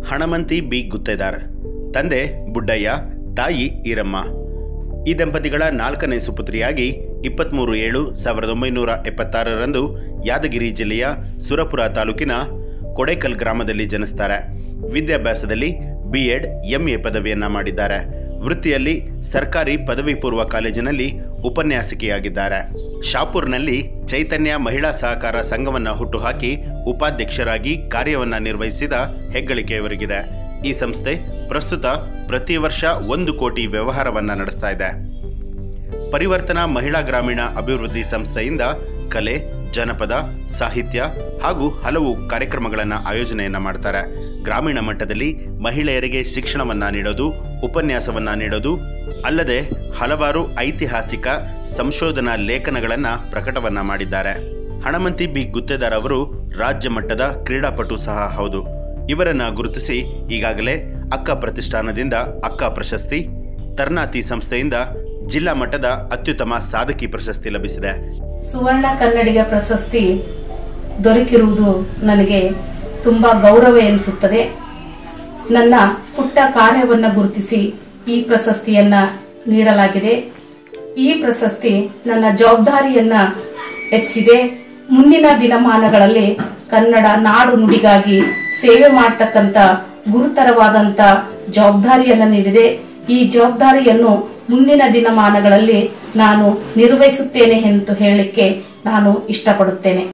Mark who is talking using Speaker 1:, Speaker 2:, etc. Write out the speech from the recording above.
Speaker 1: ಹಣಮಂತಿ B Guttedar ತಂದೆ ಬುಡ್ಡಯ್ಯ ತಾಯಿ ಈರಮ್ಮ ಈ ದಂಪತಿಗಳ ನಾಲ್ಕನೇ ಸುಪುತ್ರಿಯಾಗಿ ಇಪ್ಪತ್ತ್ಮೂರು ಏಳು ಸಾವಿರದ ಒಂಬೈನೂರ ಎಪ್ಪತ್ತಾರರಂದು ಯಾದಗಿರಿ ಜಿಲ್ಲೆಯ ಸುರಪುರ ತಾಲೂಕಿನ ಕೊಡೇಕಲ್ ಗ್ರಾಮದಲ್ಲಿ ಜನಿಸ್ತಾರೆ ವಿದ್ಯಾಭ್ಯಾಸದಲ್ಲಿ ಬಿ ಎಡ್ ಎಂಎ ಪದವಿಯನ್ನ ಮಾಡಿದ್ದಾರೆ ವೃತ್ತಿಯಲ್ಲಿ ಸರ್ಕಾರಿ ಪದವಿ ಪೂರ್ವ ಕಾಲೇಜಿನಲ್ಲಿ ಉಪನ್ಯಾಸಕಿಯಾಗಿದ್ದಾರೆ ಶಾಪುರ್ನಲ್ಲಿ ಚೈತನ್ಯ ಮಹಿಳಾ ಸಹಕಾರ ಸಂಘವನ್ನ ಹುಟ್ಟುಹಾಕಿ ಉಪಾಧ್ಯಕ್ಷರಾಗಿ ಕಾರ್ಯವನ್ನ ನಿರ್ವಹಿಸಿದ ಹೆಗ್ಗಳಿಕೆ ಇವರಿಗಿದೆ ಈ ಸಂಸ್ಥೆ ಪ್ರಸ್ತುತ ಪ್ರತಿ ವರ್ಷ ಒಂದು ಕೋಟಿ ವ್ಯವಹಾರವನ್ನ ನಡೆಸ್ತಾ ಇದೆ ಪರಿವರ್ತನಾ ಮಹಿಳಾ ಗ್ರಾಮೀಣ ಅಭಿವೃದ್ಧಿ ಸಂಸ್ಥೆಯಿಂದ ಕಲೆ ಜನಪದ ಸಾಹಿತ್ಯ ಹಾಗೂ ಹಲವು ಕಾರ್ಯಕ್ರಮಗಳನ್ನು ಆಯೋಜನೆಯನ್ನ ಮಾಡ್ತಾರೆ ಗ್ರಾಮೀಣ ಮಟ್ಟದಲ್ಲಿ ಮಹಿಳೆಯರಿಗೆ ಶಿಕ್ಷಣವನ್ನ ನೀಡೋದು ಉಪನ್ಯಾಸವನ್ನ ನೀಡೋದು ಅಲ್ಲದೆ ಹಲವಾರು ಐತಿಹಾಸಿಕ ಸಂಶೋಧನಾ ಲೇಖನಗಳನ್ನು ಪ್ರಕಟವನ್ನ ಮಾಡಿದ್ದಾರೆ ಹಣಮಂತಿ ಬಿ ಗುತ್ತೇದಾರ್ ಅವರು ರಾಜ್ಯ ಮಟ್ಟದ ಕ್ರೀಡಾಪಟು ಸಹ ಹೌದು ಇವರನ್ನ ಗುರುತಿಸಿ ಈಗಾಗಲೇ ಅಕ್ಕ ಪ್ರತಿಷ್ಠಾನದಿಂದ ಅಕ್ಕ ಪ್ರಶಸ್ತಿ ತರ್ನಾತಿ ಸಂಸ್ಥೆಯಿಂದ ಜಿಲ್ಲಾ ಮಟ್ಟದ ಅತ್ಯುತ್ತಮ ಸಾಧಕಿ ಪ್ರಶಸ್ತಿ ಲಭಿಸಿದೆ
Speaker 2: ಸುವರ್ಣ ಕನ್ನಡಿಗ ಪ್ರಶಸ್ತಿ ದೊರಕಿರುವುದು ನನಗೆ ತುಂಬಾ ಗೌರವ ಎನಿಸುತ್ತದೆ ನನ್ನ ಪುಟ್ಟ ಕಾರ್ಯವನ್ನ ಗುರುತಿಸಿ ಈ ಪ್ರಶಸ್ತಿಯನ್ನ ನೀಡಲಾಗಿದೆ ಈ ಪ್ರಶಸ್ತಿ ನನ್ನ ಜವಾಬ್ದಾರಿಯನ್ನ ಹೆಚ್ಚಿಸಿದೆ ಮುಂದಿನ ದಿನಮಾನಗಳಲ್ಲಿ ಕನ್ನಡ ನಾಡು ನುಡಿಗಾಗಿ ಸೇವೆ ಮಾಡತಕ್ಕಂತ ಗುರುತರವಾದಂತ ಜವಾಬ್ದಾರಿಯನ್ನ ನೀಡಿದೆ ಈ ಜವಾಬ್ದಾರಿಯನ್ನು ಮುಂದಿನ ದಿನಮಾನಗಳಲ್ಲಿ ನಾನು ನಿರ್ವಹಿಸುತ್ತೇನೆ ಎಂದು ಹೇಳಲಿಕ್ಕೆ ನಾನು ಇಷ್ಟಪಡುತ್ತೇನೆ